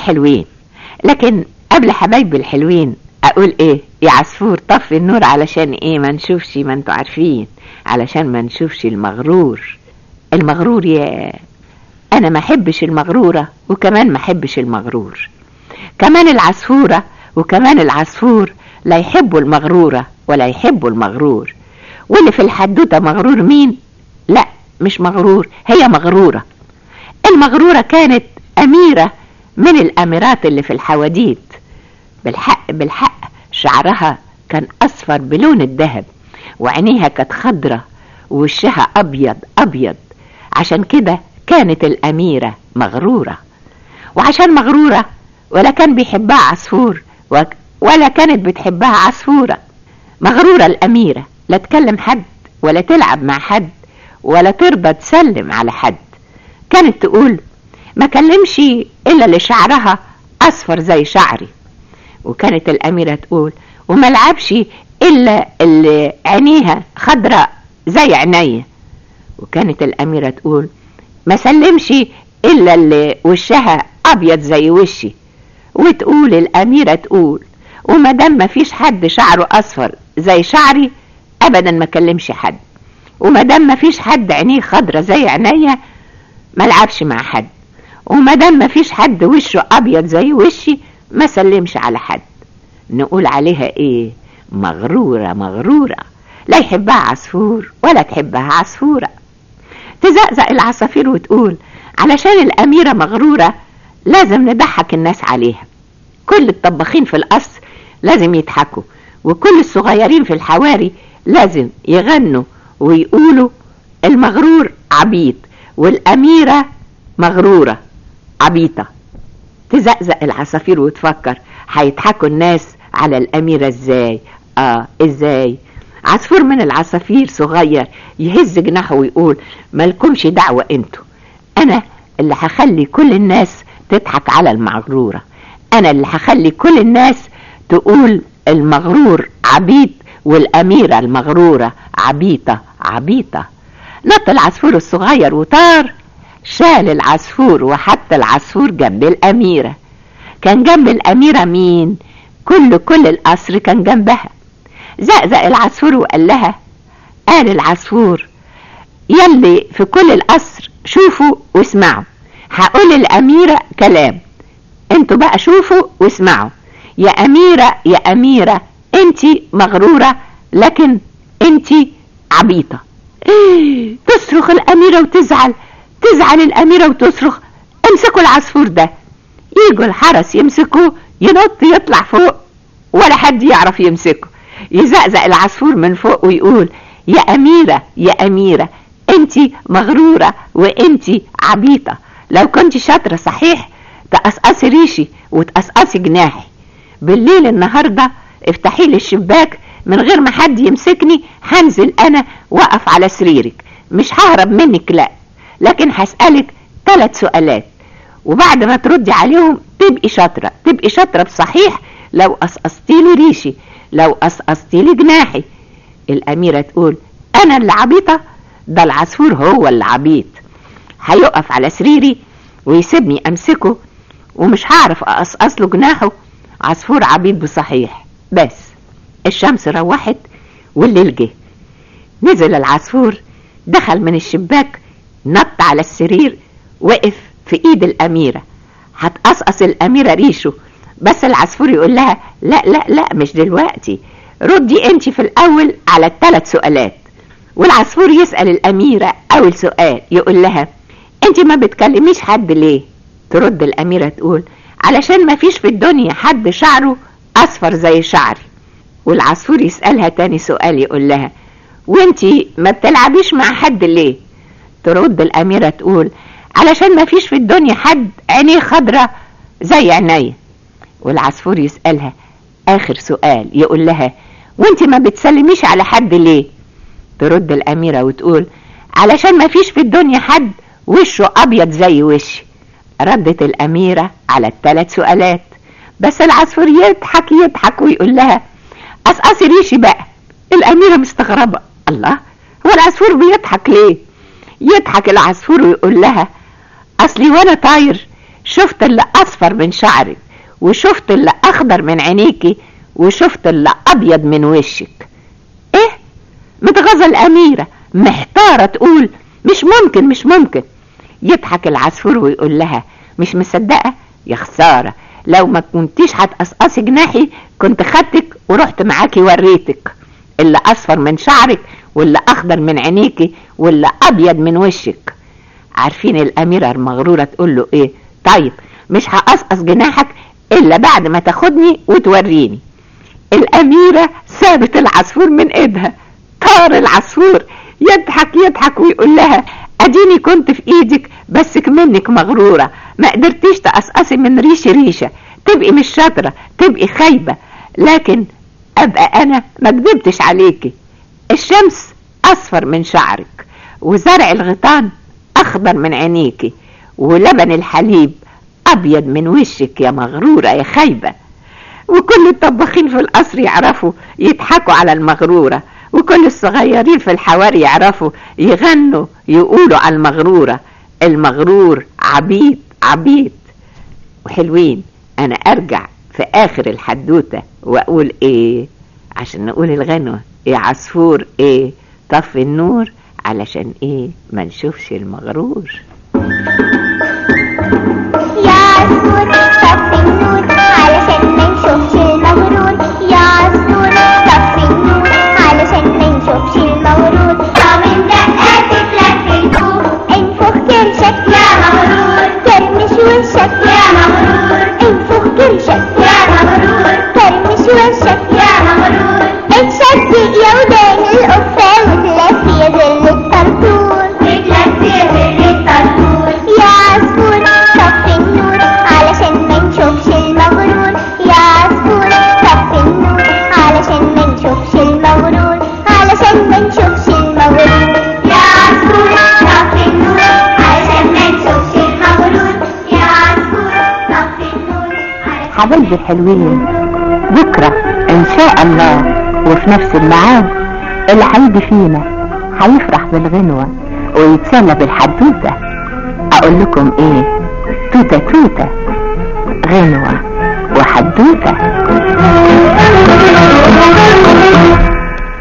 الحلوين لكن قبل حبايبي الحلوين اقول ايه يا عصفور طفي النور علشان ايه ما نشوفش ما انتوا عارفين علشان ما نشوفش المغرور المغرور يا انا ما احبش المغرورة وكمان ما احبش المغرور كمان العصفورة وكمان العصفور لا يحبوا المغرورة ولا يحبوا المغرور واللي في الحدوتة مغرور مين لا مش مغرور هي مغرورة المغرورة كانت أميرة من الأميرات اللي في الحواديت بالحق بالحق شعرها كان أصفر بلون الذهب وعينيها كانت خضرة ووشها أبيض أبيض عشان كده كانت الأميرة مغرورة وعشان مغرورة ولا كان بيحبها عصفور ولا كانت بتحبها عصفورة مغرورة الأميرة لا تكلم حد ولا تلعب مع حد ولا ترضى تسلم على حد كانت تقول ما كلمش إلا اللي شعرها أصفر زي شعري وكانت الأميرة تقول وما لعبش إلا اللي عينيها خضراء زي عينيا وكانت الأميرة تقول ما سلمش إلا اللي وشها أبيض زي وشي وتقول الأميرة تقول وما دام ما فيش حد شعره أصفر زي شعري أبدا ما كلمش حد وما دام ما فيش حد عينيه خضرة زي عينيا ما لعبش مع حد وما دام ما فيش حد وشه أبيض زي وشي ما سلمش على حد نقول عليها إيه مغرورة مغرورة لا يحبها عصفور ولا تحبها عصفورة تزقزق العصافير وتقول علشان الأميرة مغرورة لازم نضحك الناس عليها كل الطباخين في القصر لازم يضحكوا وكل الصغيرين في الحواري لازم يغنوا ويقولوا المغرور عبيط والأميرة مغرورة عبيطة تزقزق العصافير وتفكر هيضحكوا الناس على الأميرة ازاي اه ازاي عصفور من العصافير صغير يهز جناحه ويقول مالكمش دعوة انتوا انا اللي هخلي كل الناس تضحك على المغرورة انا اللي هخلي كل الناس تقول المغرور عبيط والأميرة المغرورة عبيطة عبيطة نط العصفور الصغير وطار شال العصفور وحط العصفور جنب الأميرة كان جنب الأميرة مين؟ كل كل القصر كان جنبها زقزق العصفور وقال لها قال العصفور يلي في كل القصر شوفوا واسمعوا هقول الأميرة كلام انتوا بقى شوفوا واسمعوا يا أميرة يا أميرة انتي مغرورة لكن انتي عبيطة تصرخ الأميرة وتزعل تزعل الأميرة وتصرخ امسكوا العصفور ده يجوا الحرس يمسكوه ينط يطلع فوق ولا حد يعرف يمسكه يزقزق العصفور من فوق ويقول يا أميرة يا أميرة انتي مغرورة وانتي عبيطة لو كنت شاطرة صحيح تقصقصي ريشي وتقصقصي جناحي بالليل النهاردة افتحي لي الشباك من غير ما حد يمسكني هنزل انا واقف على سريرك مش ههرب منك لا لكن هسألك ثلاث سؤالات وبعد ما تردي عليهم تبقي شاطرة تبقي شاطرة بصحيح لو قصقصتي لي ريشي لو قصقصتي لي جناحي الأميرة تقول أنا اللي عبيطة ده العصفور هو اللي عبيط هيقف على سريري ويسيبني أمسكه ومش هعرف أقصقص له جناحه عصفور عبيط بصحيح بس الشمس روحت والليل جه نزل العصفور دخل من الشباك نط على السرير وقف في ايد الاميرة هتقصقص الاميرة ريشه بس العصفور يقول لها لا لا لا مش دلوقتي ردي انت في الاول على الثلاث سؤالات والعصفور يسأل الاميرة اول سؤال يقول لها انت ما بتكلميش حد ليه ترد الاميرة تقول علشان ما فيش في الدنيا حد شعره اصفر زي شعري والعصفور يسألها تاني سؤال يقول لها وانتي ما بتلعبيش مع حد ليه ترد الأميرة تقول علشان ما فيش في الدنيا حد عينيه خضرة زي عينيا والعصفور يسألها آخر سؤال يقول لها وانت ما بتسلميش على حد ليه ترد الأميرة وتقول علشان ما فيش في الدنيا حد وشه أبيض زي وشي ردت الأميرة على الثلاث سؤالات بس العصفور يضحك يضحك ويقول لها قصقصي ريشي بقى الأميرة مستغربة الله هو العصفور بيضحك ليه يضحك العصفور ويقول لها أصلي وأنا طاير شفت اللي اصفر من شعرك وشفت اللي اخضر من عينيكي وشفت اللي ابيض من وشك ايه متغاظة الاميرة محتارة تقول مش ممكن مش ممكن يضحك العصفور ويقول لها مش مصدقة يا خسارة لو ما كنتيش هتقصقصي جناحي كنت خدتك ورحت معاكي وريتك اللي اصفر من شعرك واللي اخضر من عينيكي واللي ابيض من وشك عارفين الاميرة المغرورة تقول له ايه طيب مش هقصقص جناحك الا بعد ما تاخدني وتوريني الاميرة سابت العصفور من ايدها طار العصفور يضحك يضحك ويقول لها اديني كنت في ايدك بس كمنك مغرورة ما قدرتيش تقصقصي من ريش ريشة تبقي مش شاطرة تبقي خايبة لكن ابقى انا ما كدبتش عليكي الشمس اصفر من شعرك وزرع الغيطان اخضر من عينيكي ولبن الحليب ابيض من وشك يا مغرورة يا خايبة وكل الطباخين في القصر يعرفوا يضحكوا على المغرورة وكل الصغيرين في الحواري يعرفوا يغنوا يقولوا على المغرورة المغرور عبيد عبيد وحلوين انا ارجع في اخر الحدوتة واقول ايه عشان نقول الغنوة يا عصفور ايه طفي النور علشان ايه ما نشوفش المغرور يا عصفور طفي النور علشان ما نشوفش المغرور يا عصفور طفي النور علشان ما نشوفش المغرور طمن دقات تلف الكوخ انفخ كرشك يا مغرور كرمش وشك يا مغرور انفخ كرشك يا مغرور كرمش وشك يا مغرور اتشدق يا ودان القفة وتلف يا ظل الطرطور وتلف يا ظل الطرطور يا عصفور طفي النور علشان ما نشوفش المغرور يا عصفور طفي النور علشان ما نشوفش المغرور علشان ما نشوفش المغرور يا عصفور طفي النور علشان ما نشوفش المغرور يا عصفور طفي النور علشان حبايبي الحلوين بكرة ان شاء الله وفي نفس الميعاد اللي هيجي فينا هيفرح بالغنوة ويتسلى بالحدوتة اقول لكم ايه توتة توتة غنوة وحدوتة